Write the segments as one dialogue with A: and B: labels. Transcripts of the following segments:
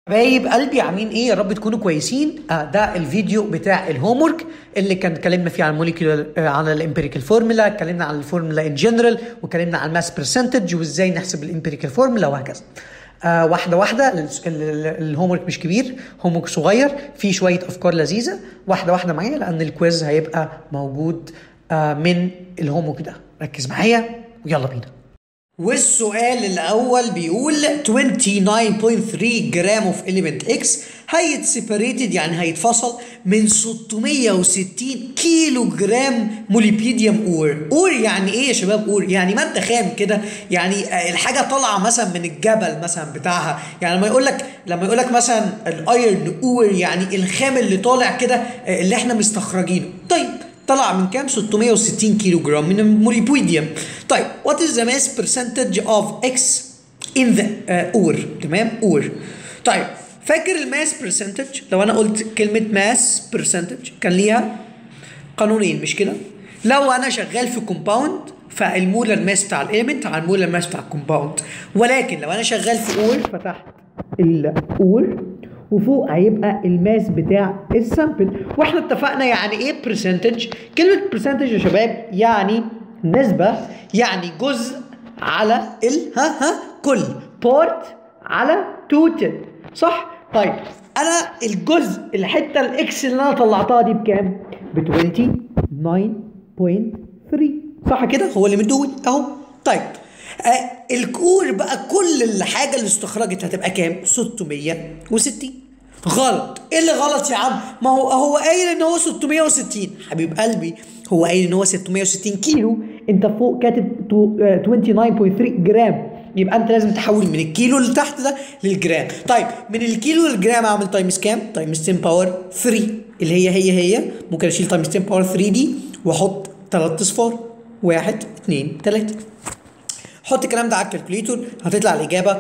A: حبايب قلبي عاملين ايه يا رب تكونوا كويسين آه ده الفيديو بتاع الهوم ورك اللي كان اتكلمنا فيه عن الموليكيولر آه عن الامبيريكال فورمولا اتكلمنا عن الفورمولا ان جنرال واتكلمنا عن الماس برسنتج وازاي نحسب الامبيريكال فورمولا وهكذا آه واحده واحده الهوم ورك مش كبير هوم ورك صغير فيه شويه افكار لذيذه واحده واحده معايا لان الكويز هيبقى موجود آه من الهوم ورك ده ركز معايا ويلا بينا والسؤال الاول بيقول 29.3 جرام اوف element X هيتسيبريتد يعني هيتفصل من 660 كيلو جرام موليبيديوم اور اور يعني ايه يا شباب اور يعني ماده خام كده يعني الحاجه طالعه مثلا من الجبل مثلا بتاعها يعني لما يقول لك لما يقول لك مثلا الايرن اور يعني الخام اللي طالع كده اللي احنا مستخرجينه طيب طلع من كام 660 كيلو جرام من الموليبيديوم طيب what is the mass percentage of X in the uh, ore تمام اور طيب فاكر الماس برسنتج لو انا قلت كلمه ماس برسنتج كان ليها قانونين مش كده لو انا شغال في كومباوند فالمولر ماس بتاع الاليمنت على المولر ماس بتاع الكومباوند ولكن لو انا شغال في اور فتحت الاور وفوق هيبقى الماس بتاع السامبل واحنا اتفقنا يعني ايه برسنتج كلمه برسنتج يا شباب يعني نسبه يعني جزء على ال ها ها كل بارت على توتال صح طيب انا الجزء الحته الاكس اللي انا طلعتها دي بكام ب 29.3 صح كده هو اللي مدول اهو طيب آه الكور بقى كل الحاجه اللي استخرجت هتبقى كام 660 غلط ايه اللي غلط يا عم ما هو هو قايل ان هو 660 حبيب قلبي هو قايل ان هو 660 كيلو انت فوق كاتب 29.3 جرام يبقى انت لازم تحول من الكيلو اللي تحت ده للجرام طيب من الكيلو للجرام اعمل تايمز كام تايمز 10 باور 3 اللي هي هي هي ممكن اشيل تايمز 10 باور 3 دي واحط ثلاث اصفار واحد اثنين ثلاثة حط الكلام ده على الكالكوليتور هتطلع الإجابة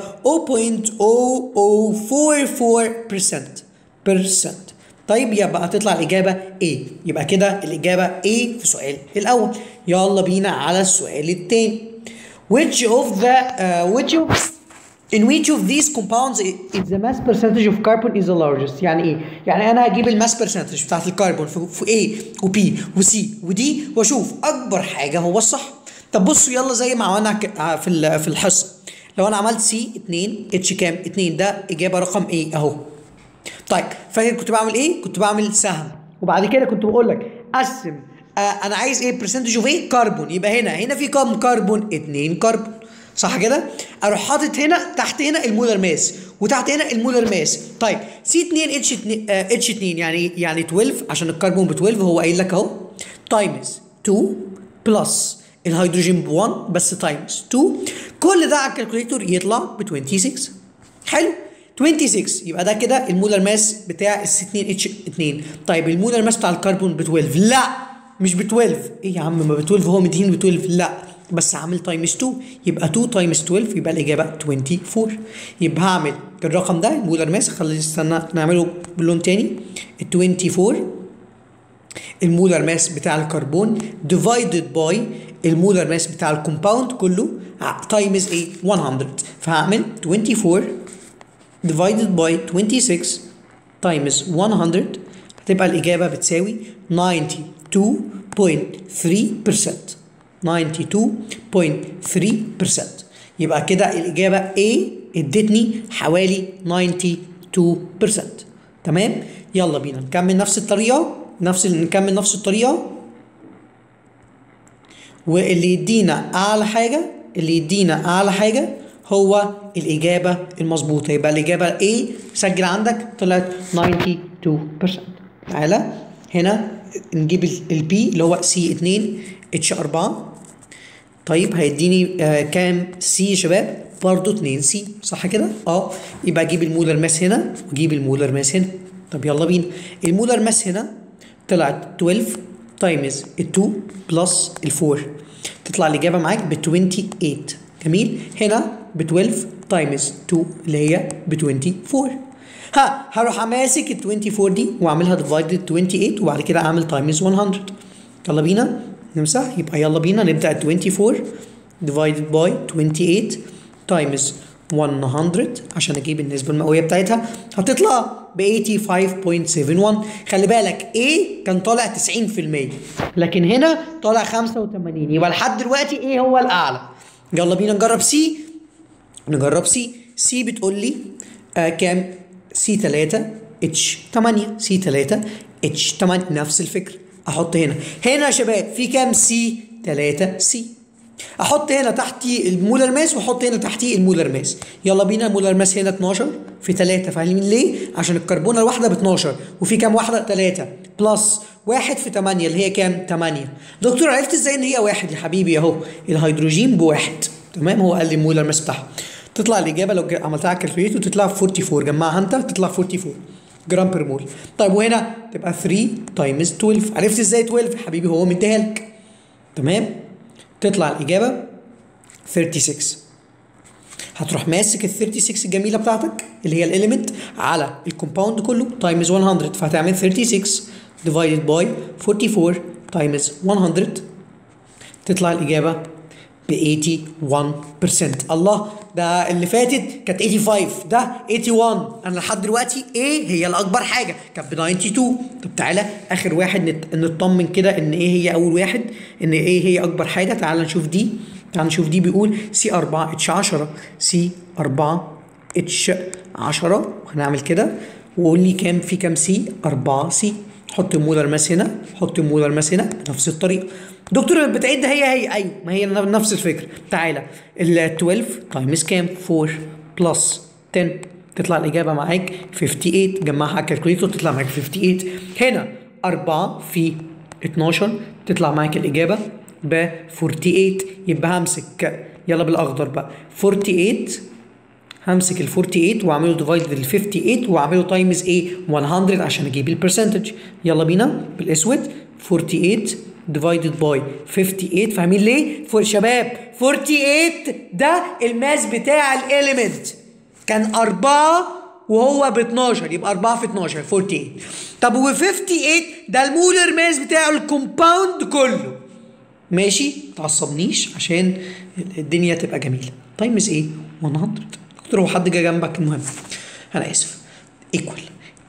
A: 0.0044% percent طيب يبقى هتطلع الإجابة A يبقى كده الإجابة A في السؤال الأول يلا بينا على السؤال الثاني which of the uh, which of in which of these compounds is the mass percentage of carbon is the largest يعني ايه يعني انا هجيب الماس percentage بتاعت الكربون في, في A و B و C و D واشوف اكبر حاجة هو الصح طب بصوا يلا زي ما عملنا في في الحصه لو انا عملت سي 2 اتش كام 2 ده اجابه رقم ايه اهو طيب فاكر كنت بعمل ايه كنت بعمل سهم وبعد كده كنت بقول لك قسم آه انا عايز ايه برسنتج اوف ايه كربون يبقى هنا هنا في كام كربون 2 كربون صح كده اروح حاطط هنا تحت هنا المولر ماس وتحت هنا المولر ماس طيب سي 2 اتش 2 اتش 2 يعني يعني 12 عشان الكربون ب 12 هو قايل لك اهو تايمز 2 بلس الهيدروجين ب 1 بس تايمز 2 كل ده على الكالكوليتور يطلع ب 26 حلو 26 يبقى ده كده المولر ماس بتاع الس 2 اتش 2 طيب المولر ماس بتاع الكربون ب 12 لا مش ب 12 ايه يا عم ما ب 12 هو مدين ب 12 لا بس عامل تايمز 2 يبقى 2 تايمز 12 يبقى الاجابه 24 يبقى هعمل الرقم ده المولر ماس خلينا استنى نعمله بلون تاني ال 24 المولر ماس بتاع الكربون ديفايدد باي المولر ماس بتاع الكومباوند كله تايمز ايه 100 فهعمل 24 divided by 26 times 100 هتبقى الإجابة بتساوي 92.3% 92.3% يبقى كده الإجابة A ادتني حوالي 92% تمام يلا بينا نكمل نفس الطريقة نفس نكمل نفس الطريقة واللي يدينا اعلى حاجه اللي يدينا اعلى حاجه هو الاجابه المظبوطه يبقى الاجابه A سجل عندك طلعت 92% تعالى هنا نجيب البي اللي هو سي 2 اتش 4 طيب هيديني آه كام سي يا شباب برضه 2 سي صح كده اه يبقى اجيب المولر ماس هنا واجيب المولر ماس هنا طب يلا بينا المولر ماس هنا طلعت 12 تايمز ال 2 بلس ال 4 تطلع الاجابه معاك ب 28 جميل هنا ب 12 تايمز 2 اللي هي ب 24 ها هروح ماسك ال 24 دي واعملها ديفايدد 28 وبعد كده اعمل تايمز 100 يلا بينا نمسح يبقى يلا بينا نبدا ال 24 divided by 28 times 100 عشان اجيب النسبه المئويه بتاعتها هتطلع ب 85.71 خلي بالك A كان طالع 90% لكن هنا طالع 85 يبقى لحد دلوقتي A هو الاعلى يلا بينا نجرب C نجرب C C بتقول لي آه كام C 3 H 8 C 3 H 8 نفس الفكره احط هنا هنا يا شباب في كام C 3 C احط هنا تحتي المولر ماس واحط هنا تحتيه المولر ماس يلا بينا المولر ماس هنا 12 في 3 فاهمين ليه عشان الكربونه الواحده ب 12 وفي كام واحده 3 بلس واحد في 8 اللي هي كام 8 دكتور عرفت ازاي ان هي واحد يا حبيبي اهو الهيدروجين بواحد تمام هو قال لي المولر ماس بتاعها تطلع الاجابه لو عملتها على الكالكوليتر تطلع 44 جمعها انت تطلع 44 جرام بير مول طيب وهنا تبقى 3 تايمز 12 عرفت ازاي 12 يا حبيبي هو مديها لك تمام تطلع الإجابة 36 هتروح ماسك ال 36 الجميلة بتاعتك اللي هي الإليمنت على الكومباوند كله تايمز 100 فهتعمل 36 divided by 44 تايمز 100 تطلع الإجابة ب 81% الله ده اللي فاتت كانت 85 ده 81 انا لحد دلوقتي ايه هي الاكبر حاجه كانت ب 92 طب تعالى اخر واحد نت... نطمن كده ان ايه هي اول واحد ان ايه هي اكبر حاجه تعالى نشوف دي تعالى نشوف دي بيقول سي 4 اتش 10 سي 4 اتش 10 هنعمل كده وقول لي كام في كام سي 4 سي حط المولر ماس هنا حط المولر ماس هنا بنفس الطريقه دكتور بتعد هي هي ايوه ما هي نفس الفكره تعالى ال 12 تايمز كام 4 بلس 10 تطلع الاجابه معاك 58 جمعها على الكالكوليتر تطلع معاك 58 هنا 4 في 12 تطلع معاك الاجابه ب 48 يبقى همسك يلا بالاخضر بقى 48 همسك ال 48 واعمله ديفايد بال 58 واعمله تايمز ايه 100 عشان اجيب البرسنتج يلا بينا بالاسود 48 divided by 58 فاهمين ليه؟ فور شباب 48 ده الماس بتاع الاليمنت كان 4 وهو ب 12 يبقى 4 في 12 48 طب و 58 ده المولر ماس بتاع الكومباوند كله ماشي تعصبنيش عشان الدنيا تبقى جميله تايمز ايه 100 دكتور هو حد جه جنبك المهم انا اسف ايكوال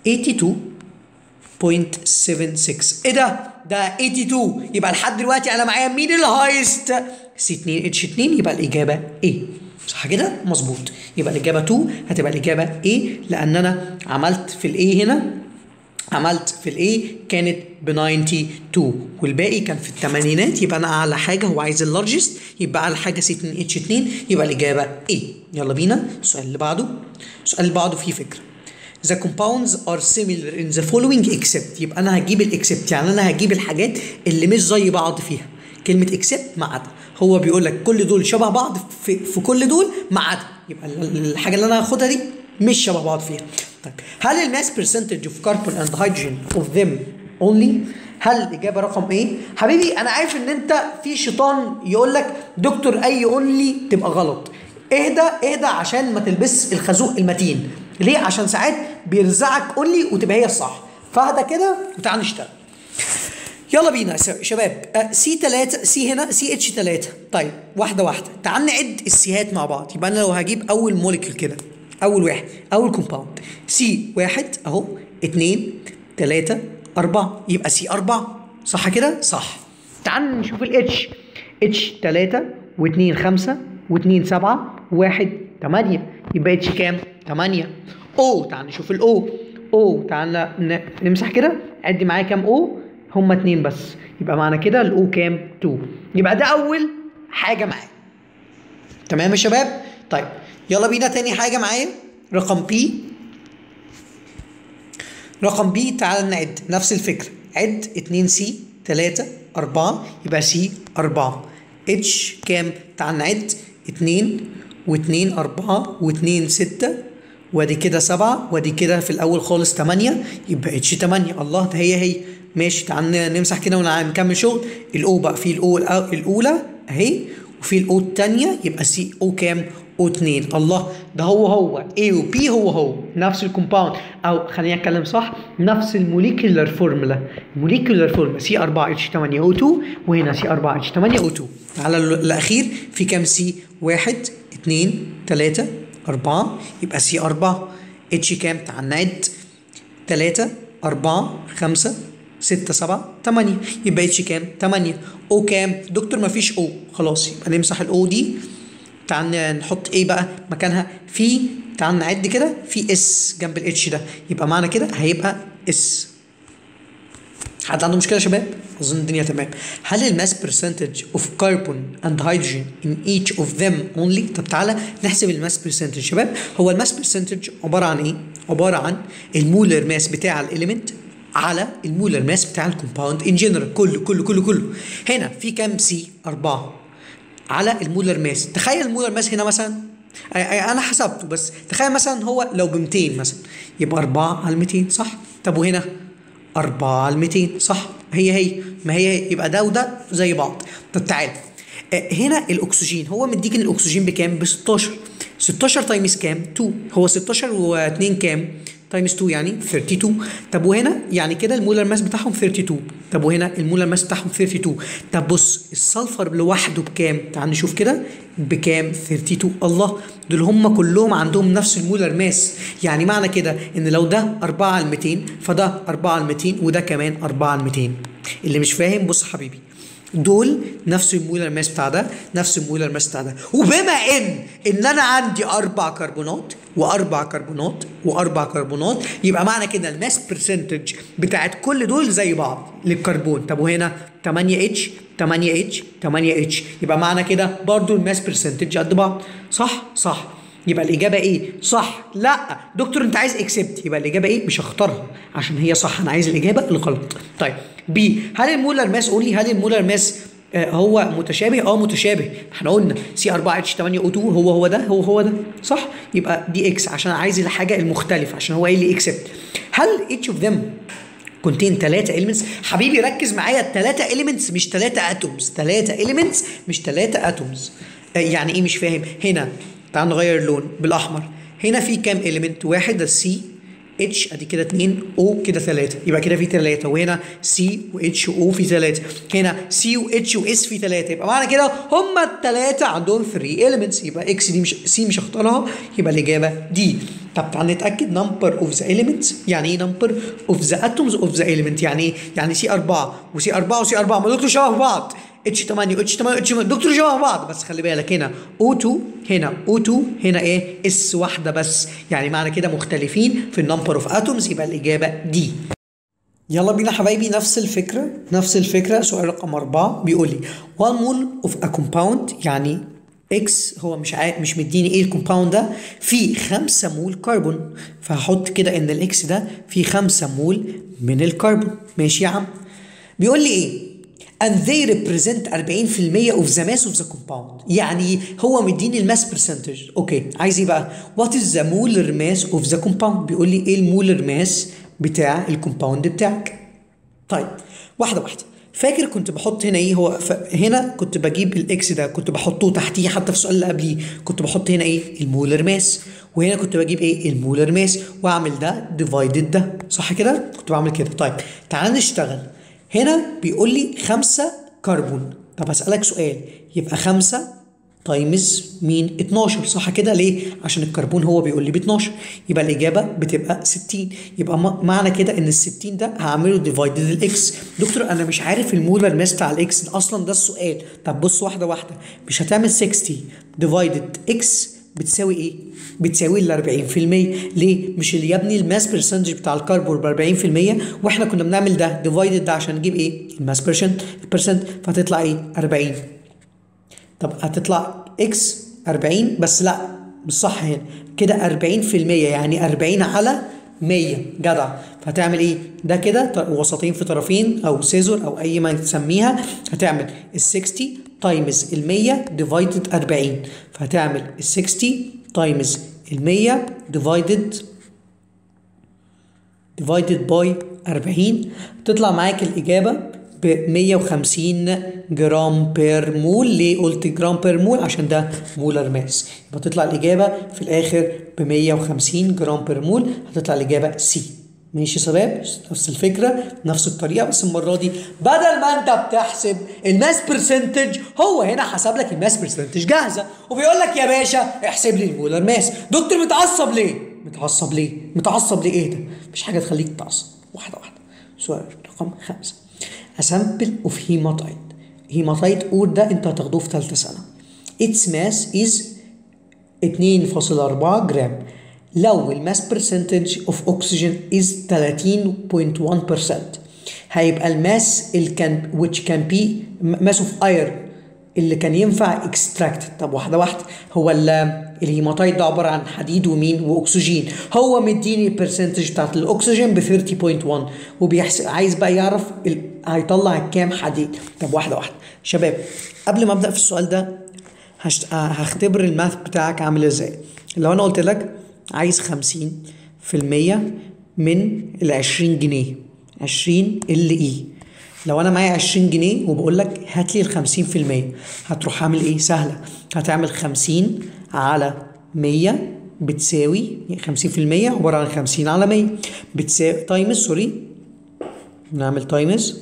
A: 82.76 ايه ده ده 82 يبقى لحد دلوقتي انا معايا مين الهايست سي 2 اتش 2 يبقى الاجابه ايه صح كده مظبوط يبقى الاجابه 2 هتبقى الاجابه ايه لان انا عملت في الايه هنا عملت في الايه كانت ب 92 والباقي كان في الثمانينات يبقى انا اعلى حاجه هو عايز اللارجست يبقى اعلى حاجه سي 2 اتش 2 يبقى الاجابه ايه يلا بينا السؤال اللي بعده السؤال اللي بعده فيه فكره The compounds are similar in the following except يبقى انا هجيب الاكسبت يعني انا هجيب الحاجات اللي مش زي بعض فيها كلمة اكسبت ما عدا هو بيقول لك كل دول شبه بعض في, في كل دول ما عدا يبقى الحاجة اللي انا هاخدها دي مش شبه بعض فيها طيب هل الماس برسنتج اوف كربون اند هيدروجين اوف ذيم اونلي هل الاجابه رقم ايه حبيبي انا عارف ان انت في شيطان يقول لك دكتور اي اونلي تبقى غلط اهدى اهدى عشان ما تلبس الخازوق المتين ليه عشان ساعات بيرزعك اونلي وتبقى هي الصح فاهدى كده وتعال نشتغل يلا بينا يا شباب سي 3 سي هنا سي اتش 3 طيب واحده واحده تعال نعد السيهات مع بعض يبقى انا لو هجيب اول موليكيول كده اول واحد اول كومباوند سي واحد اهو اتنين تلاتة أربعة يبقى سي أربعة صح كده؟ صح تعال نشوف الاتش اتش تلاتة واتنين خمسة واتنين سبعة وواحد تمانية يبقى اتش كام؟ تمانية او تعال نشوف الاو او تعال نمسح كده عد معايا كام او هما اتنين بس يبقى معنى كده الاو كام؟ 2 يبقى ده اول حاجة معايا تمام يا شباب؟ طيب يلا بينا تاني حاجة معايا رقم بي رقم بي تعال نعد نفس الفكرة عد 2 سي 3 4 يبقى سي 4 اتش كام تعال نعد 2 و2 4 و2 6 وادي كده 7 وادي كده في الاول خالص 8 يبقى اتش 8 الله ده هي هي ماشي تعال نمسح كده ونكمل شغل الاو بقى في الاو الاولى اهي وفي الاو الثانيه يبقى سي او كام او 2 الله ده هو هو A و B هو هو نفس الكومباوند او خلينا نتكلم صح نفس الموليكيولر فورمولا الموليكيولر فورمولا سي 4 اتش 8 او 2 وهنا سي 4 اتش 8 او 2 على الاخير في كام سي 1 2 3 4 يبقى سي 4 اتش كام تعال نعد 3 4 5 6 7 8 يبقى اتش كام 8 او كام دكتور ما فيش او خلاص يبقى نمسح الاو دي تعال نحط ايه بقى مكانها في تعال نعد كده في اس جنب الاتش ده يبقى معنى كده هيبقى اس حد عنده مشكله يا شباب اظن الدنيا تمام هل الماس برسنتج اوف كربون اند هيدروجين ان ايتش اوف ذيم اونلي طب تعالى نحسب الماس برسنتج شباب هو الماس برسنتج عباره عن ايه عباره عن المولر ماس بتاع الاليمنت على المولر ماس بتاع الكومباوند ان جنرال كله كله كله كله هنا في كام سي 4 على المولر ماس تخيل المولر ماس هنا مثلا أي- أي- انا حسبته بس تخيل مثلا هو لو ب 200 مثلا يبقى 4 على 200 صح طب وهنا 4 على 200 صح هي هي ما هي هي يبقى ده وده زي بعض طب تعال آه، هنا الاكسجين هو مديك إن الاكسجين بكام ب 16 16 تايمز كام 2 هو 16 و2 كام تايمز 2 يعني 32 طب وهنا يعني كده المولر ماس بتاعهم 32 طب وهنا المولر ماس بتاعهم 32 طب بص السلفر لوحده بكام تعال نشوف كده بكام 32 الله دول هم كلهم عندهم نفس المولر ماس يعني معنى كده ان لو ده 4 على 200 فده 4 على 200 وده كمان 4 على 200 اللي مش فاهم بص حبيبي دول نفس المولر ماس بتاع ده نفس المولر ماس بتاع ده وبما ان ان انا عندي اربع كربونات واربع كربونات واربع كربونات يبقى معنى كده الماس برسنتج بتاعت كل دول زي بعض للكربون طب وهنا 8 اتش 8 اتش 8 اتش يبقى معنى كده برضو الماس برسنتج قد بعض صح صح يبقى الاجابه ايه صح لا دكتور انت عايز اكسبت يبقى الاجابه ايه مش هختارها عشان هي صح انا عايز الاجابه الغلط طيب بي هل المولر ماس قول لي هل المولر ماس آه هو متشابه اه متشابه احنا قلنا سي 4 اتش 8 او 2 هو هو ده هو هو ده صح يبقى دي اكس عشان عايز الحاجه المختلفه عشان هو قايل لي اكسبت هل each of them كونتين ثلاثة elements حبيبي ركز معايا الثلاثة elements مش ثلاثة اتومز ثلاثة elements مش ثلاثة اتومز يعني ايه مش فاهم هنا تعال نغير اللون بالاحمر هنا في كام element واحد ده سي اتش ادي كده اتنين او كده ثلاثة يبقى كده في ثلاثة وهنا سي واتش او في ثلاثة هنا سي واتش واس في ثلاثة يبقى معنى كده هما الثلاثة عندهم 3 elements يبقى اكس دي مش سي مش هختارها يبقى الإجابة دي طب تعال نتأكد number of the elements يعني ايه number of the atoms of the element يعني ايه؟ يعني سي 4 وسي 4 وسي 4 ما دكتور شبه بعض اتش 8 واتش 8 واتش 8 دكتور شبه بعض بس خلي بالك هنا O2 هنا O2 هنا ايه اس واحدة بس يعني معنى كده مختلفين في النمبر اوف اتومز يبقى الإجابة دي يلا بينا حبايبي نفس الفكرة نفس الفكرة سؤال رقم أربعة بيقول لي 1 مول اوف ا كومباوند يعني اكس هو مش عا... مش مديني ايه الكومباوند ده فيه 5 مول كربون فهحط كده ان الاكس ده فيه 5 مول من الكربون ماشي يا عم بيقول لي ايه and they represent 40% of the mass of the compound يعني هو مديني الماس برسنتج اوكي عايز ايه بقى what is the molar mass of the compound بيقول لي ايه المولر ماس بتاع الكومباوند بتاعك طيب واحده واحده فاكر كنت بحط هنا ايه هو ف... هنا كنت بجيب الاكس ده كنت بحطه تحتيه حتى في السؤال اللي قبليه كنت بحط هنا ايه المولر ماس وهنا كنت بجيب ايه المولر ماس واعمل ده ديفايدد ده صح كده كنت بعمل كده طيب تعال نشتغل هنا بيقول لي خمسة كربون طب هسألك سؤال يبقى خمسة تايمز مين 12 صح كده ليه عشان الكربون هو بيقول لي ب 12 يبقى الاجابه بتبقى 60 يبقى معنى كده ان ال 60 ده هعمله ديفايدد الاكس دكتور انا مش عارف المولر ماس بتاع الاكس اصلا ده السؤال طب بص واحده واحده مش هتعمل 60 ديفايدد اكس بتساوي ايه؟ بتساوي ال 40% ليه؟ مش اللي يا ابني الماس برسنتج بتاع الكربون ب 40% واحنا كنا بنعمل ده ديفايدد ده عشان نجيب ايه؟ الماس برسنت البرسنت فهتطلع ايه؟ 40 طب هتطلع اكس 40 بس لا مش صح هنا كده 40% يعني 40 على 100 جدع فهتعمل ايه ده كده وسطين في طرفين او سيزور او اي ما تسميها هتعمل ال 60 تايمز ال 100 ديفايدد 40 فهتعمل ال 60 تايمز ال 100 ديفايدد ديفايدد باي 40 تطلع معاك الاجابه ب 150 جرام بير مول ليه قلت جرام بير مول عشان ده مولر ماس يبقى تطلع الاجابه في الاخر ب 150 جرام بير مول هتطلع الاجابه سي ماشي يا شباب نفس الفكره نفس الطريقه بس المره دي بدل ما انت بتحسب الماس برسنتج هو هنا حسب لك الماس برسنتج جاهزه وبيقول لك يا باشا احسب لي المولر ماس دكتور متعصب ليه متعصب ليه متعصب ليه ايه ده مفيش حاجه تخليك تتعصب واحده واحده سؤال رقم خمسة اسامبل اوف هيماتايت هيماتايت اور ده انت هتاخدوه في ثالثه سنه its mass is 2.4 جرام لو الماس برسنتج اوف اوكسجين از 30.1% هيبقى الماس اللي كان which can be mass of iron اللي كان ينفع اكستراكت طب واحده واحده هو الهيماتايت ده عباره عن حديد ومين واكسجين هو مديني البرسنتج بتاعت الاكسجين ب 30.1 وبيحسب عايز بقى يعرف ال... هيطلع كام حديد طب واحده واحده شباب قبل ما ابدا في السؤال ده هشت... هختبر الماث بتاعك عامل ازاي لو انا قلت لك عايز 50 في المية من ال 20 جنيه 20 ال اي لو انا معايا 20 جنيه وبقول لك هات لي ال 50 في المية هتروح عامل ايه سهلة هتعمل 50 على 100 بتساوي 50 في المية عبارة عن 50 على 100 بتساوي تايمز سوري نعمل تايمز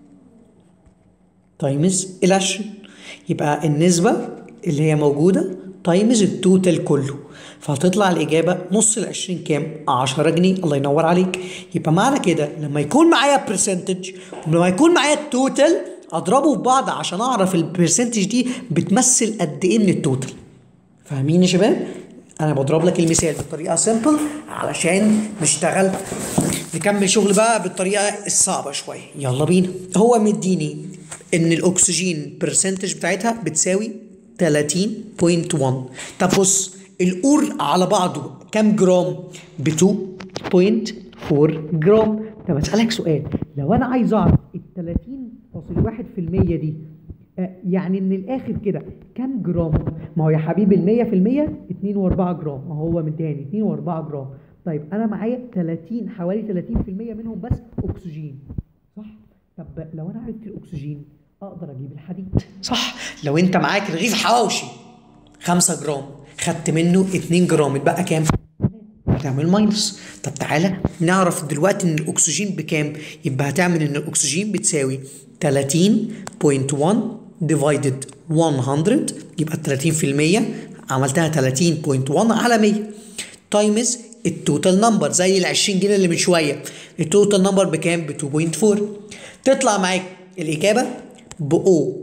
A: تايمز ال 20 يبقى النسبة اللي هي موجودة تايمز التوتال كله فهتطلع الإجابة نص ال 20 كام؟ 10 جنيه الله ينور عليك يبقى معنى كده لما يكون معايا برسنتج ولما يكون معايا التوتال أضربه في بعض عشان أعرف البرسنتج دي بتمثل قد إيه من التوتال فاهمين يا شباب؟ أنا بضرب لك المثال بطريقة سيمبل علشان نشتغل نكمل شغل بقى بالطريقة الصعبة شوية يلا بينا هو مديني إن الأكسجين برسنتج بتاعتها بتساوي 30.1 طب بص القور على بعضه كام جرام ب 2.4 جرام طب اسالك سؤال لو انا عايز اعرف ال 30.1% دي آه، يعني من الاخر كده كام جرام ما هو يا حبيبي ال 100% 2 و4 جرام ما هو مداني 2 و4 جرام طيب انا معايا 30 حوالي 30% منهم بس اكسجين صح طب لو انا عرفت الاكسجين اقدر اجيب الحديد صح لو انت معاك رغيف حواوشي 5 جرام خدت منه 2 جرام اتبقى كام هتعمل ماينس طب تعالى نعرف دلوقتي ان الاكسجين بكام يبقى هتعمل ان الاكسجين بتساوي 30.1 ديفايدد 100 يبقى 30% عملتها 30.1 على 100 تايمز التوتال نمبر زي ال 20 جنيه اللي من شويه التوتال نمبر بكام ب 2.4 تطلع معاك الاجابه ب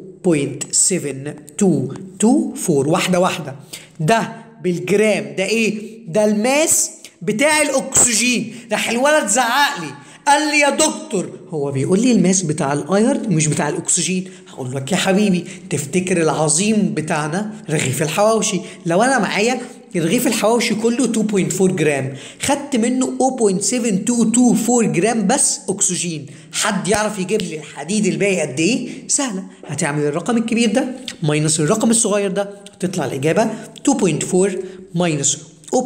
A: 0.7224 واحده واحده ده بالجرام ده ايه ده الماس بتاع الاكسجين راح الولد زعق لي قال لي يا دكتور هو بيقول لي الماس بتاع الايرن مش بتاع الاكسجين هقول لك يا حبيبي تفتكر العظيم بتاعنا رغيف الحواوشي لو انا معايا رغيف الحواوشي كله 2.4 جرام خدت منه 0.7224 جرام بس اكسجين حد يعرف يجيب لي الحديد الباقي قد ايه سهله هتعمل الرقم الكبير ده ماينس الرقم الصغير ده تطلع الاجابه 2.4 ماينس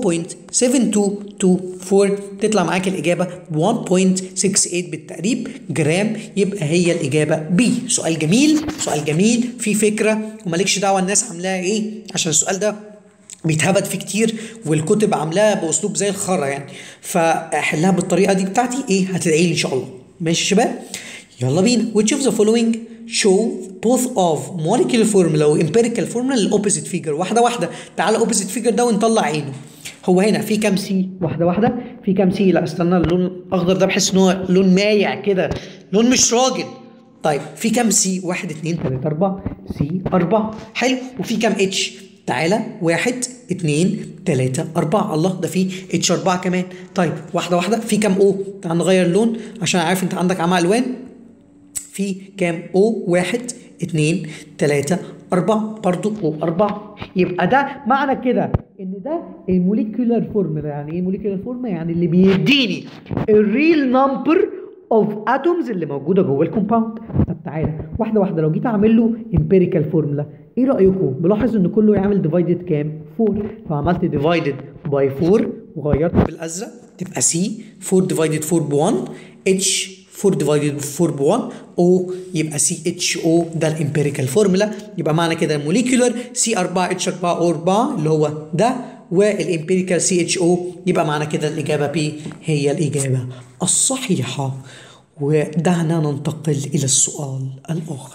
A: 0.7224 تطلع معاك الإجابة ب 1.68 بالتقريب جرام يبقى هي الإجابة بي سؤال جميل سؤال جميل في فكرة ومالكش دعوة الناس عاملاها إيه عشان السؤال ده بيتهبد فيه كتير والكتب عاملاها باسلوب زي الخرا يعني فاحلها بالطريقه دي بتاعتي ايه هتدعي لي ان شاء الله ماشي يا شباب يلا بينا which of the following show both of molecular formula و empirical formula للاوبوزيت فيجر واحده واحده تعالى اوبوزيت فيجر ده ونطلع عينه هو هنا في كام سي واحده واحده في كام سي لا استنى اللون الاخضر ده بحس ان هو لون مايع كده لون مش راجل طيب في كام سي واحد اتنين تلاته اربعه سي اربعه حلو وفي كام اتش تعالى واحد اتنين تلاتة أربعة الله ده في اتش أربعة كمان طيب واحدة واحدة في كام أو تعال نغير اللون عشان عارف أنت عندك عمى ألوان في كام او واحد اتنين تلاتة أربعة برضو او أربعة يبقى ده معنى كده إن ده الموليكيولار فورمولا يعني إيه الموليكيولار فورمولا يعني اللي بيديني الريل نمبر اوف اتومز اللي موجوده جوه الكومباوند طب تعالى واحده واحده لو جيت اعمل له امبيريكال فورمولا ايه رايكم بلاحظ ان كله يعمل ديفايدد كام 4 فعملت ديفايدد باي 4 وغيرت بالازرق تبقى سي 4 ديفايدد 4 ب 1 اتش 4 ديفايدد 4 ب 1 او يبقى سي اتش او ده الامبيريكال فورمولا يبقى معنى كده الموليكيولر سي 4 اتش 4 او 4 اللي هو ده والامبيريكال سي اتش او يبقى معنى كده الاجابه بي هي الاجابه الصحيحه ودعنا ننتقل الى السؤال الاخر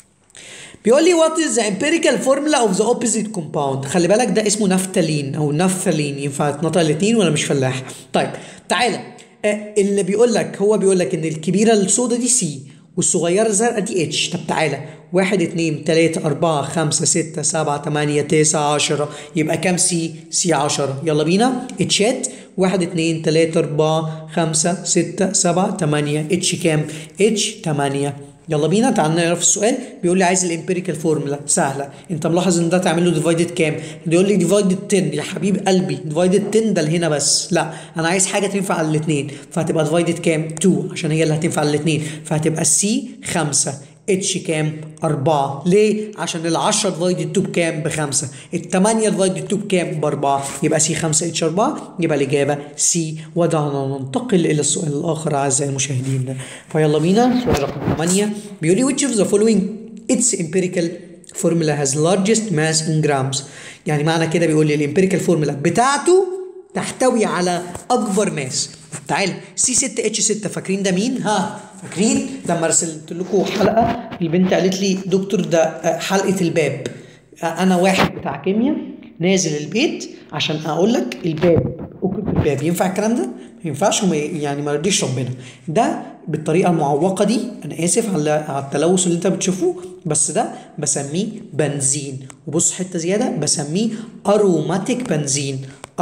A: بيقول لي وات از empirical formula اوف ذا opposite compound خلي بالك ده اسمه نفتالين او نفثالين ينفع تنطق الاثنين ولا مش فلاح طيب تعالى آه، اللي بيقول لك هو بيقول لك ان الكبيره السوداء دي سي والصغيره الزرقاء دي اتش طب تعالى واحد اتنين تلاتة أربعة خمسة ستة سبعة تمانية تسعة عشرة يبقى كام سي؟ سي عشرة يلا بينا اتشات واحد اتنين تلاتة أربعة خمسة ستة سبعة تمانية اتش كام؟ اتش تمانية يلا بينا تعال نعرف السؤال بيقول لي عايز الامبيريكال فورمولا سهله انت ملاحظ ان ده تعمل له ديفايدد كام بيقول لي ديفايدد 10 يا حبيب قلبي ديفايدد 10 ده اللي هنا بس لا انا عايز حاجه تنفع على الاثنين فهتبقى ديفايدد كام 2 عشان هي اللي هتنفع على الاثنين فهتبقى السي 5 اتش كام 4 ليه عشان ال 10 ديفايدد 2 بكام بخمسه ال 8 ديفايدد 2 بكام باربعه يبقى سي 5 اتش 4 يبقى الاجابه سي ودعنا ننتقل الى السؤال الاخر اعزائي المشاهدين فيلا بينا سؤال رقم 8 بيقول لي which of the following its empirical formula has largest mass in grams يعني معنى كده بيقول لي الامبيريكال فورمولا بتاعته تحتوي على اكبر ماس تعال سي 6 اتش 6 فاكرين ده مين ها فاكرين لما رسلت لكم حلقه البنت قالت لي دكتور ده آه، حلقه الباب آه، انا واحد بتاع كيمياء نازل البيت عشان اقول لك الباب اكرة الباب ينفع الكلام ده؟ ما ينفعش وما يعني ما يرضيش ربنا ده بالطريقه المعوقه دي انا اسف على على التلوث اللي انت بتشوفوه بس ده بسميه بنزين وبص حته زياده بسميه اروماتيك بنزين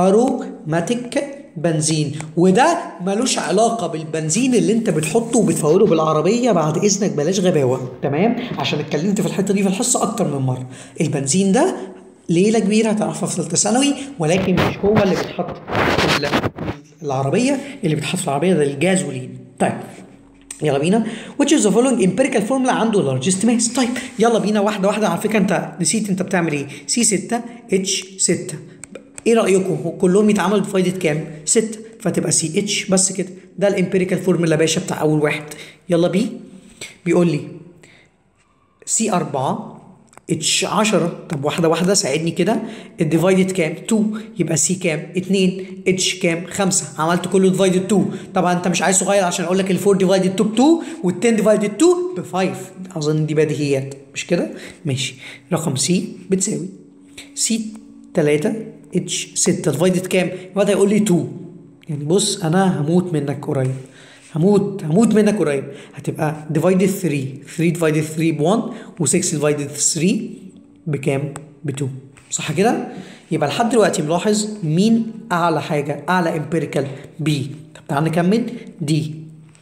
A: اروماتيك بنزين وده ملوش علاقه بالبنزين اللي انت بتحطه وبتفوله بالعربيه بعد اذنك بلاش غباوه تمام عشان اتكلمت في الحته دي في الحصه اكتر من مره البنزين ده ليله كبيره هتعرفها في ثالثه ثانوي ولكن مش هو اللي بيتحط في ال- العربيه اللي بيتحط في العربيه ده الجازولين طيب يلا بينا which is the following empirical formula عنده largest mass طيب يلا بينا واحده واحده على فكره انت نسيت انت بتعمل ايه سي 6 اتش 6 ايه رايكم هو كلهم يتعملوا ديفايدد كام 6 فتبقى سي اتش بس كده ده الامبيريكال فورمولا يا باشا بتاع اول واحد يلا بي بيقول لي سي 4 اتش 10 طب واحده واحده ساعدني كده الديفايدد كام 2 يبقى سي كام 2 اتش كام 5 عملت كله ديفايدد 2 طبعا انت مش عايز صغير عشان اقول لك ال 4 ديفايدد 2 ب 2 وال 10 ديفايدد 2 ب 5 اظن دي بديهيات مش كده ماشي رقم سي بتساوي سي 3 اتش 6 ديفايدد كام يبقى هيقول لي 2 يعني بص انا هموت منك قريب هموت هموت منك قريب هتبقى ديفايدد 3 3 ديفايدد 3 ب 1 و6 ديفايدد 3 بكام؟ ب 2 صح كده؟ يبقى لحد دلوقتي ملاحظ مين اعلى حاجه اعلى امبيريكال بي طب تعال نكمل دي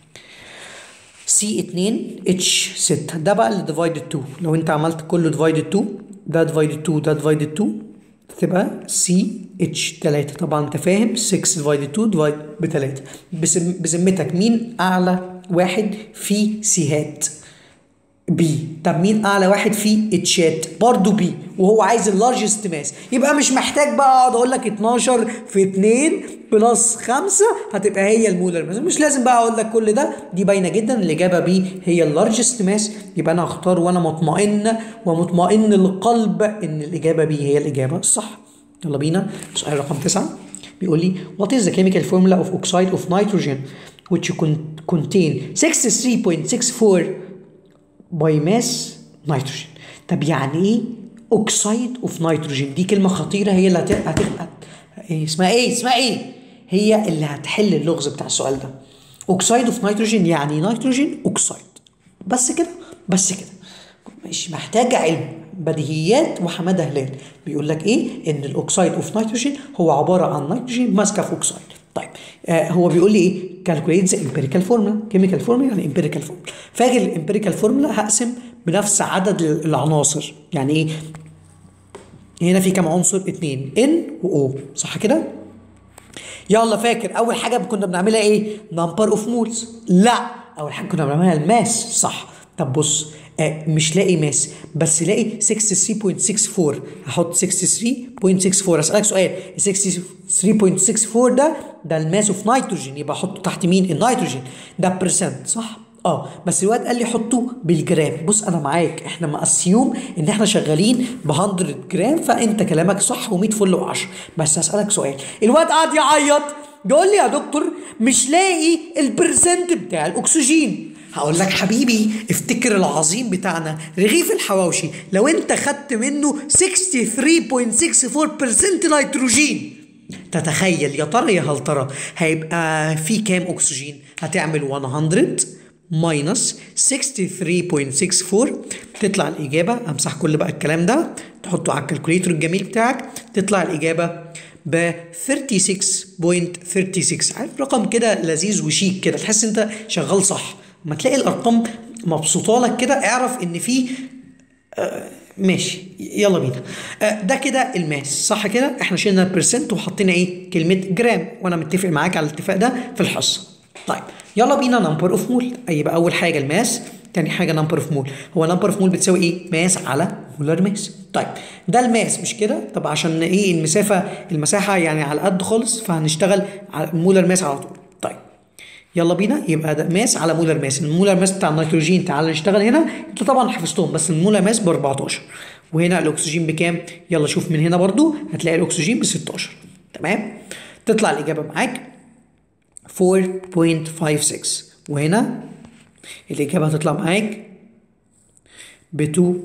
A: سي 2 اتش 6 ده بقى اللي ديفايدد 2 لو انت عملت كله ديفايدد 2 ده ديفايدد 2 ده ديفايدد 2 تبقى سي اتش 3 طبعا انت فاهم 6 ديفايدد 2 ديفايد ب 3 بذمتك مين اعلى واحد في سيهات بي طب مين اعلى واحد في اتشات برضه بي وهو عايز اللارجست ماس يبقى مش محتاج بقى اقعد اقول لك 12 في 2 بلس 5 هتبقى هي المولر ماس مش لازم بقى اقول لك كل ده دي باينه جدا الاجابه بي هي اللارجست ماس يبقى انا هختار وانا مطمئن ومطمئن القلب ان الاجابه بي هي الاجابه الصح يلا بينا سؤال رقم 9 بيقول لي what is the chemical formula of oxide of nitrogen which con- contain 63.64 باي ماس نيتروجين طب يعني ايه اوكسايد اوف نيتروجين دي كلمه خطيره هي اللي هت... هت... هت... إيه اسمها ايه اسمها ايه هي اللي هتحل اللغز بتاع السؤال ده اوكسايد اوف نيتروجين يعني نيتروجين اوكسايد بس كده بس كده مش محتاجة علم بديهيات وحماده هلال بيقول لك ايه ان الاوكسايد اوف نيتروجين هو عباره عن نيتروجين ماسكه في اوكسايد طيب آه هو بيقول لي ايه كالكوليت ذا امبيريكال فورمولا كيميكال فورمولا يعني امبيريكال فورمولا فاكر الامبيريكال فورمولا هقسم بنفس عدد العناصر يعني ايه هنا في كام عنصر اتنين ان و او صح كده يلا فاكر اول حاجه كنا بنعملها ايه نمبر اوف مولز لا اول حاجه كنا بنعملها الماس صح طب بص آه مش لاقي ماس بس لاقي 63.64 هحط 63.64 اسالك سؤال 63.64 ده ده الماس اوف نيتروجين يبقى احطه تحت مين النيتروجين ده برسنت صح اه بس الواد قال لي حطه بالجرام بص انا معاك احنا مقسيوم ان احنا شغالين ب 100 جرام فانت كلامك صح و100 فل و10 بس هسالك سؤال الواد قعد يعيط بيقول لي يا دكتور مش لاقي البرسنت بتاع الاكسجين هقول لك حبيبي افتكر العظيم بتاعنا رغيف الحواوشي لو انت خدت منه 63.64% نيتروجين تتخيل يا ترى يا هل ترى هيبقى في كام اكسجين هتعمل 100 ماينس 63.64 تطلع الإجابة أمسح كل بقى الكلام ده تحطه على الكالكوليتر الجميل بتاعك تطلع الإجابة ب 36.36 عارف رقم كده لذيذ وشيك كده تحس انت شغال صح ما تلاقي الارقام مبسوطه لك كده اعرف ان في آه ماشي يلا بينا آه ده كده الماس صح كده احنا شلنا البرسنت وحطينا ايه كلمه جرام وانا متفق معاك على الاتفاق ده في الحصه طيب يلا بينا نمبر اوف مول يبقى اول حاجه الماس تاني حاجه نمبر اوف مول هو نمبر اوف مول بتساوي ايه ماس على مولر ماس طيب ده الماس مش كده طب عشان ايه المسافه المساحه يعني على قد خالص فهنشتغل على مولر ماس على طول طيب يلا بينا يبقى ده ماس على مولر ماس المولر ماس بتاع النيتروجين تعال نشتغل هنا انت طبعا حفظتهم بس المولر ماس ب 14 وهنا الاكسجين بكام يلا شوف من هنا برضو هتلاقي الاكسجين ب 16 تمام تطلع الاجابه معاك 4.56 وهنا الإجابة هتطلع معاك ب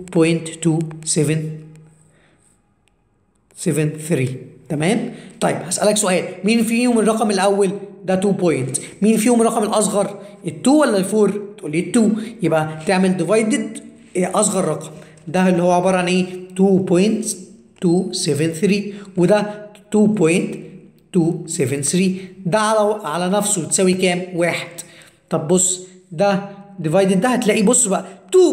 A: 2.2773 تمام؟ طيب هسألك سؤال مين فيهم الرقم الأول؟ ده 2 بوينت مين فيهم الرقم الأصغر؟ ال 2 ولا ال 4؟ تقول لي ال 2 يبقى تعمل ديفايدد أصغر رقم ده اللي هو عبارة عن إيه؟ 2.273 وده 2.273 ده على على نفسه تساوي كام؟ واحد طب بص ده ديفايدد ده هتلاقي بص بقى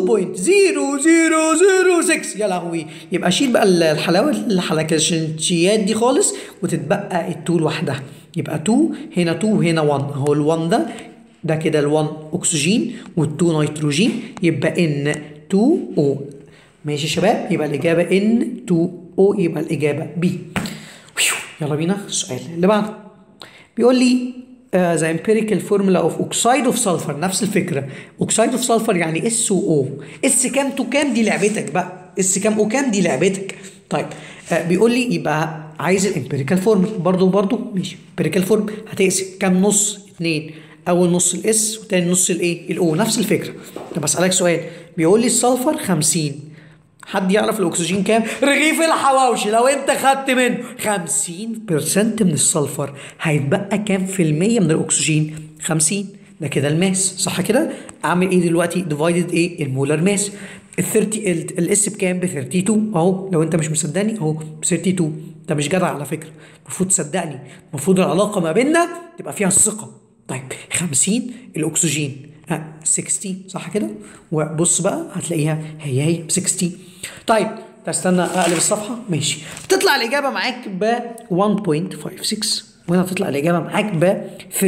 A: 2.0006 يا لهوي يبقى شيل بقى الحلاوه الحلقشنشيات دي خالص وتتبقى ال2 لوحدها يبقى 2 هنا 2 وهنا 1 اهو ال1 ده ده كده ال1 اكسجين وال2 نيتروجين يبقى N2O ماشي يا شباب يبقى الاجابه N2O يبقى الاجابه B يلا بينا السؤال اللي بعده بيقول لي ذا امبيريكال فورمولا اوف اوكسايد اوف سلفر نفس الفكره اوكسايد اوف سلفر يعني اس او اس كام تو كام دي لعبتك بقى اس كام او كام دي لعبتك طيب آه بيقول لي يبقى عايز الامبيريكال فورمولا برضو برضو ماشي امبيريكال فورمولا هتقسم كام نص اتنين اول نص الاس وتاني نص الايه الاو نفس الفكره طب اسالك سؤال بيقول لي السلفر 50 حد يعرف الاكسجين كام؟ رغيف الحواوشي لو انت خدت منه 50% من السلفر هيتبقى كام في المية من الاكسجين؟ 50 ده كده الماس صح كده؟ اعمل ايه دلوقتي؟ ديفايدد ايه؟ المولر ماس ال 30 الاس بكام؟ ب 32 اهو لو انت مش مصدقني اهو ب 32 انت مش جدع على فكره المفروض تصدقني المفروض العلاقه ما بيننا تبقى فيها الثقه طيب 50 الاكسجين 60 صح كده وبص بقى هتلاقيها هي هي ب 60 طيب استنى اقلب الصفحه ماشي تطلع الاجابه معاك ب 1.56 وهنا تطلع الاجابه معاك ب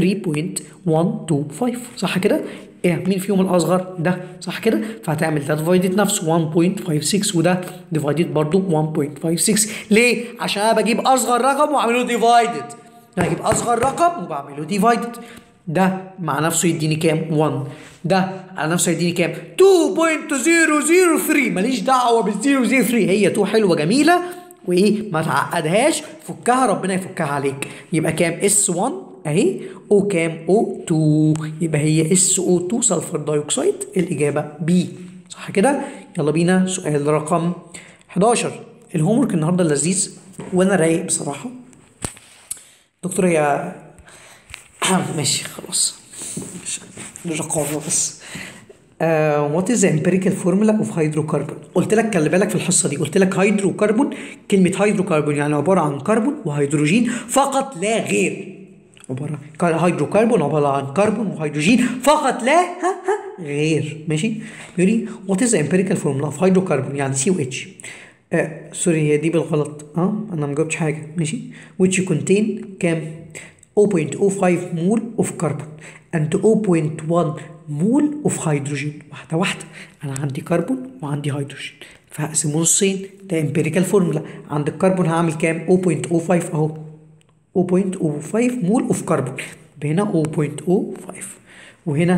A: 3.125 صح كده ايه مين فيهم الاصغر ده صح كده فهتعمل ده ديفايدد نفسه 1.56 وده ديفايدد برضو 1.56 ليه عشان انا بجيب اصغر رقم واعمله ديفايدد انا بجيب اصغر رقم وبعمله ديفايدد ده مع نفسه يديني كام 1 ده على نفسه يديني كام 2.003 ماليش دعوه بال 003 هي 2 حلوه جميله وايه ما تعقدهاش فكها ربنا يفكها عليك يبقى كام اس 1 اهي او كام او 2 يبقى هي اس او 2 سلفر دايوكسيد الاجابه بي صح كده يلا بينا سؤال رقم 11 الهوم ورك النهارده لذيذ وانا رايق بصراحه دكتور هي ماشي خلاص الرقابه بس وات از امبيريكال فورمولا اوف هيدروكربون قلت لك خلي بالك في الحصه دي قلت لك هيدروكربون كلمه هيدروكربون يعني عباره عن كربون وهيدروجين فقط لا غير عباره هيدروكربون عباره عن كربون وهيدروجين فقط لا ها ها غير ماشي بيقول لي وات از امبيريكال فورمولا اوف هيدروكربون يعني سي او اتش سوري هي دي بالغلط اه انا ما جاوبتش حاجه ماشي which contain كام 0.05 مول اوف كربون and 0.1 مول اوف هيدروجين واحده واحده انا عندي كربون وعندي هيدروجين فهقسمه نصين ده امبيريكال فورمولا عند الكربون هعمل كام 0.05 اهو 0.05 مول اوف كربون هنا 0.05 وهنا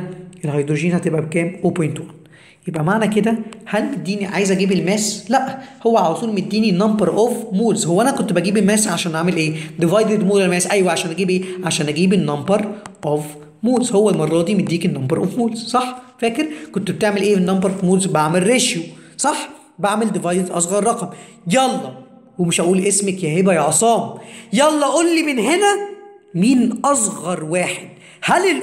A: الهيدروجين هتبقى بكام 0.1 يبقى معنى كده هل مديني عايز اجيب الماس لا هو على طول مديني نمبر اوف مولز هو انا كنت بجيب الماس عشان اعمل ايه ديفايدد مول الماس ايوه عشان اجيب ايه عشان اجيب النمبر اوف مولز هو المره دي مديك النمبر اوف مولز صح فاكر كنت بتعمل ايه النمبر اوف مولز بعمل ريشيو صح بعمل ديفايدد اصغر رقم يلا ومش هقول اسمك يا هبه يا عصام يلا قول لي من هنا مين اصغر واحد هل ال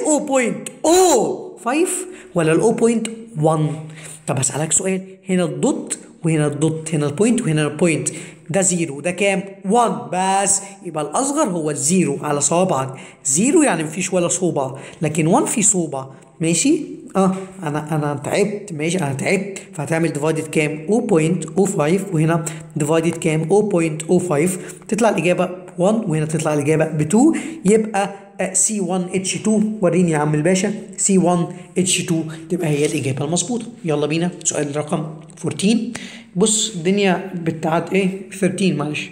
A: 0.05 ولا ال 0.1 طب هسألك سؤال هنا الدوت وهنا الدوت هنا البوينت وهنا البوينت ده زيرو ده كام 1 بس يبقى الاصغر هو الزيرو على صوابعك زيرو يعني مفيش ولا صوبع لكن 1 في صوبع ماشي اه انا انا تعبت ماشي انا تعبت فهتعمل ديفايدد كام 0.05 وهنا ديفايدد كام 0.05 تطلع الاجابه 1 وهنا تطلع الاجابه ب 2 يبقى C1H2 وريني يا عم الباشا C1H2 تبقى هي الإجابة المظبوطة يلا بينا سؤال رقم 14 بص الدنيا بتعد إيه 13 معلش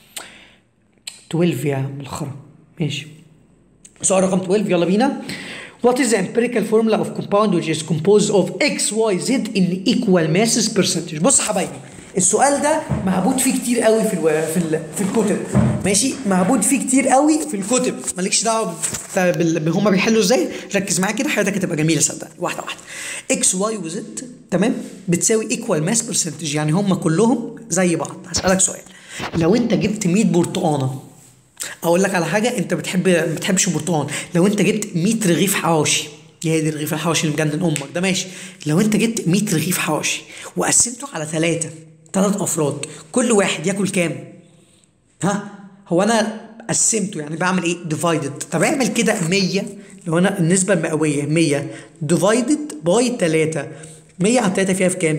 A: 12 يا عم الخرا ماشي سؤال رقم 12 يلا بينا What is the empirical formula of compound which is composed of x, y, z in equal masses percentage؟ بص يا حبايبي السؤال ده معبود فيه كتير قوي في الو... في ال... في الكتب ماشي معبود فيه كتير قوي في الكتب مالكش دعوه بال... ب... هما بيحلوا ازاي ركز معايا كده حياتك هتبقى جميله صدقني واحده واحده اكس واي وزد تمام بتساوي ايكوال ماس برسنتج يعني هما كلهم زي بعض هسالك سؤال لو انت جبت 100 برتقانه اقول لك على حاجه انت بتحب ما بتحبش البرتقال لو انت جبت 100 رغيف حواوشي يا دي رغيف الحواوشي اللي مجنن امك ده ماشي لو انت جبت 100 رغيف حواوشي وقسمته على ثلاثه ثلاث افراد كل واحد ياكل كام ها هو انا قسمته يعني بعمل ايه ديفايدد طب اعمل كده 100 لو انا النسبه المئويه 100 ديفايدد باي 3 100 على 3 فيها في كام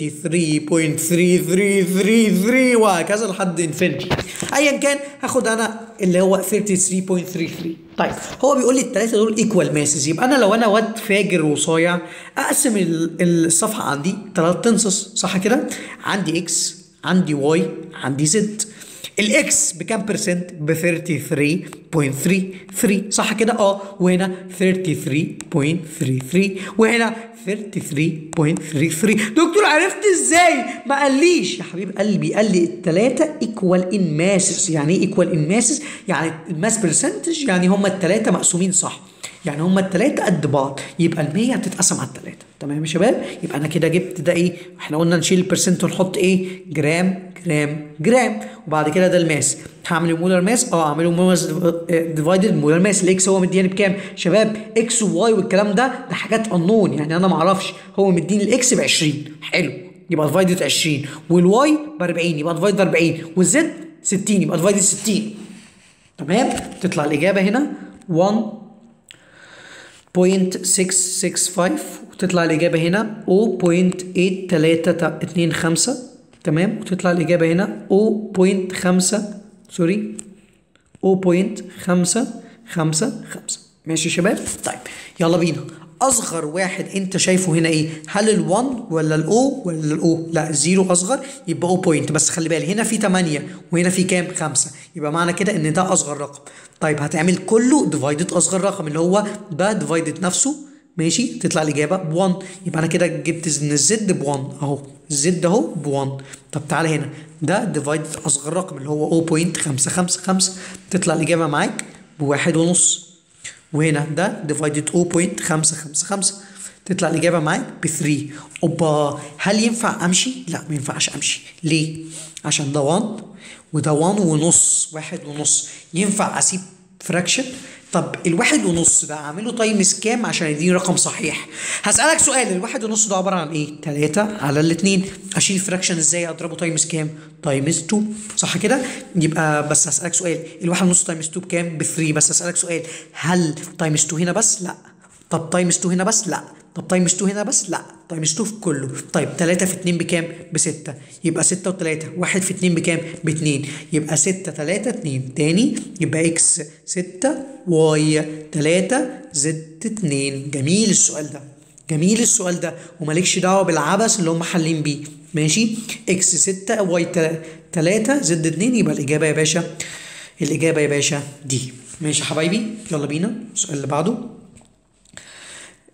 A: 33.3333 وهكذا لحد انفينيتي ايا كان هاخد انا اللي هو 33.33 طيب هو بيقول لي الثلاثه دول ايكوال ماسز يبقى انا لو انا واد فاجر وصايع اقسم الصفحه عندي ثلاث تنصص صح كده عندي اكس عندي واي عندي زد الاكس بكام برسنت ب 33.33 صح كده اه وهنا 33.33 وهنا 33.33 دكتور عرفت ازاي ما قاليش يا حبيب قلبي قال لي الثلاثه ايكوال ان ماسز يعني ايه ايكوال ان ماسز يعني الماس برسنتج يعني هم الثلاثه مقسومين صح يعني هما التلاتة قد بعض يبقى ال 100 هتتقسم على التلاتة تمام يا شباب يبقى انا كده جبت ده ايه احنا قلنا نشيل البرسنت ونحط ايه جرام جرام جرام وبعد كده ده الماس هعمل المولر ماس اه اعمله مولر ديفايدد مولر ماس الاكس هو مديني بكام شباب اكس وواي والكلام ده ده حاجات انون يعني انا ما اعرفش هو مديني الاكس ب 20 حلو يبقى ديفايدد 20 والواي ب 40 يبقى ديفايدد 40 والزد 60 يبقى ديفايدد 60 تمام تطلع الاجابه هنا 1 0.665 وتطلع الإجابة هنا 0.8325 تمام وتطلع الإجابة هنا 0.5 سوري 0.555 ماشي يا شباب طيب يلا بينا اصغر واحد انت شايفه هنا ايه هل ال1 ولا الاو ولا الاو لا الزيرو اصغر يبقى 0 بوينت بس خلي بالك هنا في 8 وهنا في كام 5 يبقى معنى كده ان ده اصغر رقم طيب هتعمل كله ديفايدد اصغر رقم اللي هو ده ديفايدد نفسه ماشي تطلع الاجابه ب 1 يبقى انا كده جبت ان الزد ب 1 اهو الزد اهو ب 1 طب تعالى هنا ده ديفايدد اصغر رقم اللي هو 0.555 تطلع الاجابه معاك بواحد ونص وهنا ده ديفايدد 0.555 تطلع الإجابة معاك ب 3 أوبا هل ينفع أمشي؟ لا ما ينفعش أمشي ليه؟ عشان ده 1 وده 1 ونص واحد ونص ينفع أسيب فراكشن؟ طب الواحد ونص ده اعمله تايمز كام عشان يديني رقم صحيح هسألك سؤال الواحد ونص ده عبارة عن ايه 3 على الاثنين اشيل الفراكشن ازاي اضربه تايمز كام تايمز 2 صح كده يبقى بس هسألك سؤال الواحد ونص تايمز 2 بكام ب 3 بس هسألك سؤال هل تايمز 2 هنا بس لا طب تايمز 2 هنا بس لا طب تايمز 2 هنا بس لا تايمز 2 في كله طيب 3 في 2 بكام ب 6 يبقى 6 و3 1 في 2 بكام ب 2 يبقى 6 3 2 تاني يبقى اكس 6 واي 3 زد 2 جميل السؤال ده جميل السؤال ده ومالكش دعوه بالعبث اللي هم حالين بيه ماشي اكس 6 واي 3 زد 2 يبقى الاجابه يا باشا الاجابه يا باشا دي ماشي يا حبايبي يلا بينا السؤال اللي بعده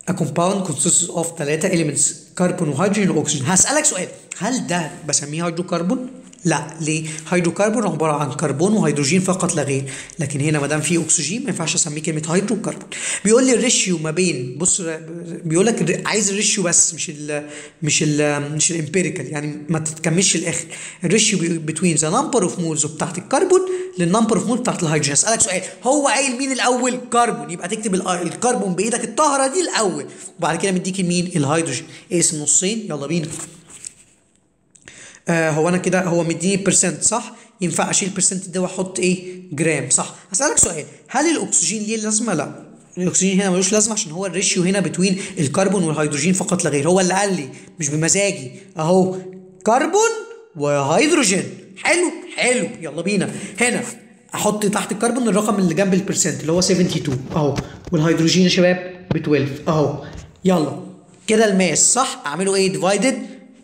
A: A compound consists of ثلاثة elements كربون وهيدروجين واكسجين هسألك سؤال هل ده بسميه هيدروكربون؟ لا ليه؟ هيدروكربون عبارة عن كربون وهيدروجين فقط لا غير لكن هنا ما دام في اكسجين ما ينفعش اسميه كلمة هيدروكربون بيقول لي الريشيو ما بين بص بيقول لك الر- عايز الريشيو بس مش ال مش ال مش الامبيريكال يعني ما تتكملش الاخر الريشيو بتوين ذا نمبر اوف مولز بتاعت الكربون للنمبر اوف مول بتاعت الهيدروجين اسالك سؤال هو قايل مين الاول كربون يبقى تكتب ال- الكربون بايدك الطاهره دي الاول وبعد كده مديك مين الهيدروجين اقسم نصين يلا بينا آه هو انا كده هو مديني برسنت صح ينفع اشيل البرسنت ده واحط ايه جرام صح اسالك سؤال هل الاكسجين ليه لازمه لا الاكسجين هنا ملوش لازمه عشان هو الريشيو هنا بتوين الكربون والهيدروجين فقط لا غير هو اللي قال لي مش بمزاجي اهو كربون وهيدروجين حلو حلو يلا بينا هنا احط تحت الكربون الرقم اللي جنب البرسنت اللي هو 72 اهو والهيدروجين يا شباب ب 12 اهو يلا كده الماس صح اعمله ايه ديفايدد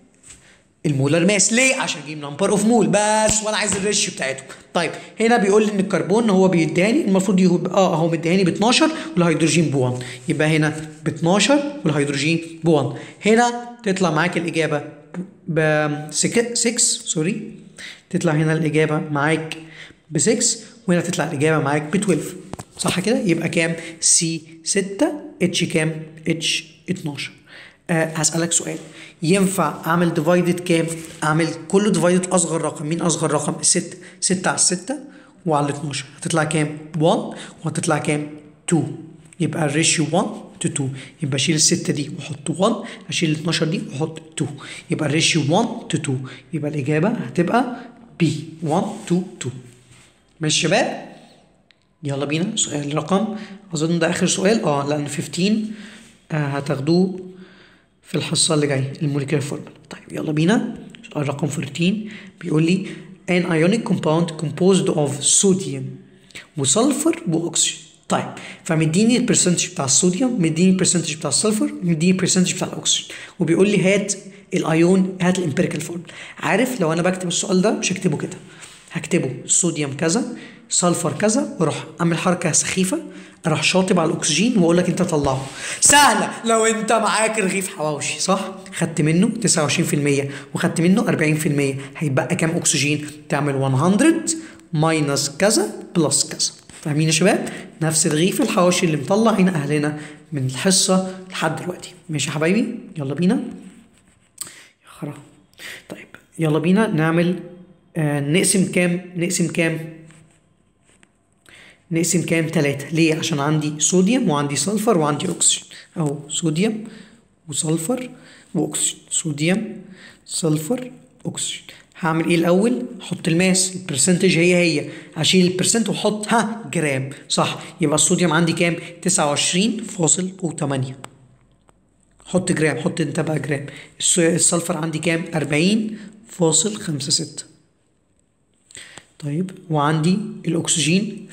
A: المولر ماس ليه عشان اجيب نمبر اوف مول بس وانا عايز الريشيو بتاعته طيب هنا بيقول لي ان الكربون هو بيداني المفروض يبقى اه هو مديهاني ب 12 والهيدروجين ب 1 يبقى هنا ب 12 والهيدروجين ب 1 هنا تطلع معاك الاجابه ب 6 سوري تطلع هنا الاجابه معاك ب 6 وهنا تطلع الاجابه معاك ب 12 صح كده يبقى كام سي 6 اتش كام اتش 12 آه هسألك سؤال ينفع اعمل ديفايدد كام؟ اعمل كله ديفايدد اصغر رقم، مين اصغر رقم؟ الستة، 6 على 6 وعلى 12 هتطلع كام؟ 1 وهتطلع كام؟ 2 يبقى الريشيو 1 تو 2 يبقى اشيل الستة دي واحط 1 اشيل ال 12 دي واحط 2 يبقى الريشيو 1 تو 2 يبقى الاجابة هتبقى بي 1 2 2 ماشي يا شباب؟ يلا بينا سؤال رقم اظن ده اخر سؤال اه لان 15 آه هتاخدوه في الحصة اللي جاية الموليكيولر فورمولا طيب يلا بينا سؤال رقم 14 بيقول لي an ionic compound composed of sodium وسلفر واكسجين طيب فمديني البرسنتج بتاع الصوديوم مديني البرسنتج بتاع السلفر مديني البرسنتج بتاع الاكسجين وبيقول لي هات الايون هات الامبيريكال فورمولا عارف لو انا بكتب السؤال ده مش هكتبه كده هكتبه صوديوم كذا سلفر كذا واروح اعمل حركه سخيفه اروح شاطب على الاكسجين واقول لك انت طلعه سهله لو انت معاك رغيف حواوشي صح خدت منه 29% وخدت منه 40% هيبقى كام اكسجين تعمل 100 ماينس كذا بلس كذا فاهمين يا شباب نفس رغيف الحواوشي اللي مطلع هنا اهلنا من الحصه لحد دلوقتي ماشي يا حبايبي يلا بينا يا خرا طيب يلا بينا نعمل آه نقسم كام نقسم كام نقسم كام تلاتة ليه عشان عندي صوديوم وعندي سلفر وعندي اكسجين اهو صوديوم وسلفر واكسجين صوديوم سلفر اكسجين هعمل ايه الاول احط الماس البرسنتج هي هي هشيل البرسنت واحط ها جرام صح يبقى الصوديوم عندي كام 29.8 حط جرام حط انت بقى جرام الس- السلفر عندي كام 40.56 طيب وعندي الاكسجين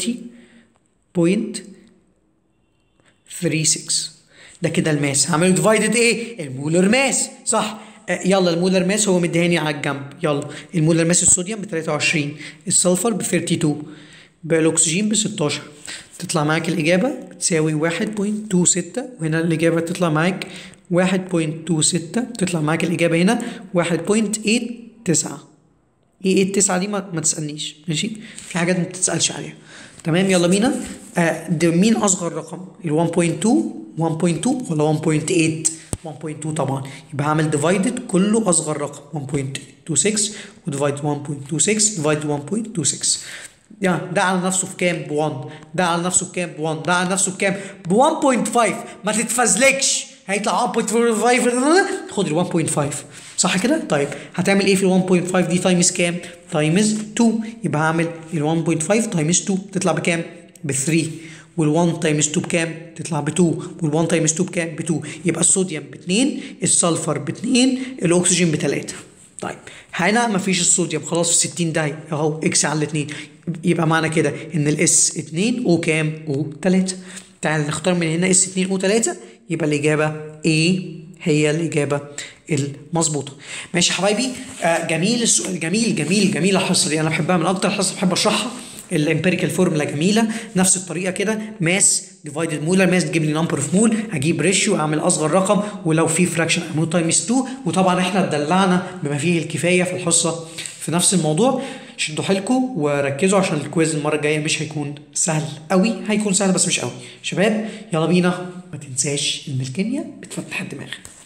A: 30.36 ده كده الماس هعمله ديفايدد ايه المولر ماس صح آه، يلا المولر ماس هو مديهاني على الجنب يلا المولر ماس الصوديوم ب 23 السلفر ب 32 بالاكسجين ب 16 تطلع معاك الاجابه تساوي 1.26 وهنا الاجابه تطلع معاك 1.26 تطلع معاك الاجابه هنا 1.89 ايه ايه التسعة دي ما, ما تسألنيش ماشي في حاجات ما تتسألش عليها تمام يلا بينا آه ده مين أصغر رقم ال 1.2 1.2 ولا 1.8 1.2 طبعا يبقى هعمل ديفايدد كله أصغر رقم 1.26 وديفايد 1.26 ديفايد 1.26 يعني ده على نفسه في كام ب 1 ده على نفسه بكام ب 1 ده على نفسه بكام ب 1.5 ما تتفزلكش هيطلع 1.45 خد ال 1.5 صح كده؟ طيب هتعمل ايه في ال 1.5 دي تايمز كام؟ تايمز 2 يبقى هعمل ال 1.5 تايمز 2 تطلع بكام؟ ب 3 وال 1 تايمز 2 بكام؟ تطلع ب 2 وال 1 تايمز 2 بكام؟ ب 2 يبقى الصوديوم ب 2 السلفر ب 2 الاكسجين ب 3 طيب هنا مفيش الصوديوم خلاص في 60 داهيه اهو اكس على الاثنين يبقى معنى كده ان الاس 2 او كام؟ او 3 تعال نختار من هنا اس 2 او 3 يبقى الاجابه A هي الاجابه المظبوطه ماشي يا حبايبي آه جميل السؤال جميل جميل جميل الحصه دي انا بحبها من اكتر حصه بحب اشرحها الامبيريكال فورمولا جميله نفس الطريقه كده ماس ديفايدد مولر ماس تجيب لي نمبر اوف مول اجيب ريشيو اعمل اصغر رقم ولو في فراكشن اعمله تايمز 2 وطبعا احنا اتدلعنا بما فيه الكفايه في الحصه في نفس الموضوع شدوا حيلكم وركزوا عشان الكويز المره الجايه مش هيكون سهل قوي هيكون سهل بس مش قوي شباب يلا بينا ما تنساش ان الكيمياء بتفتح الدماغ